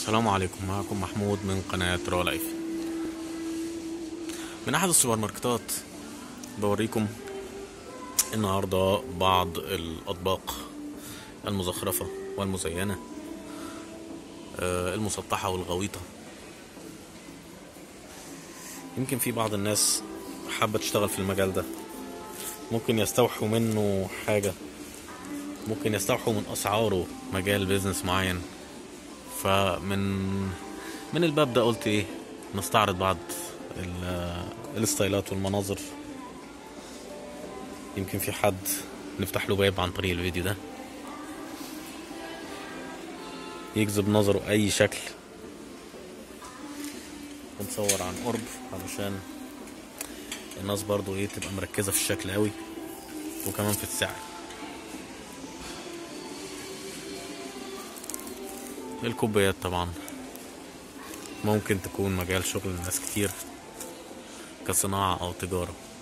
السلام عليكم معكم محمود من قناة رو لايف من أحد السوبر ماركتات بوريكم النهاردة بعض الأطباق المزخرفة والمزينة آه، المسطحة والغويطة يمكن في بعض الناس حابة تشتغل في المجال ده ممكن يستوحوا منه حاجة ممكن يستوحوا من أسعاره مجال بيزنس معين فمن من الباب ده قلت ايه نستعرض بعض ال- الستايلات والمناظر يمكن في حد نفتح له باب عن طريق الفيديو ده يجذب نظره اي شكل بنصور عن قرب علشان الناس برضو ايه تبقى مركزة في الشكل قوي وكمان في السعر الكوبايات طبعا ممكن تكون مجال شغل لناس كتير كصناعة أو تجارة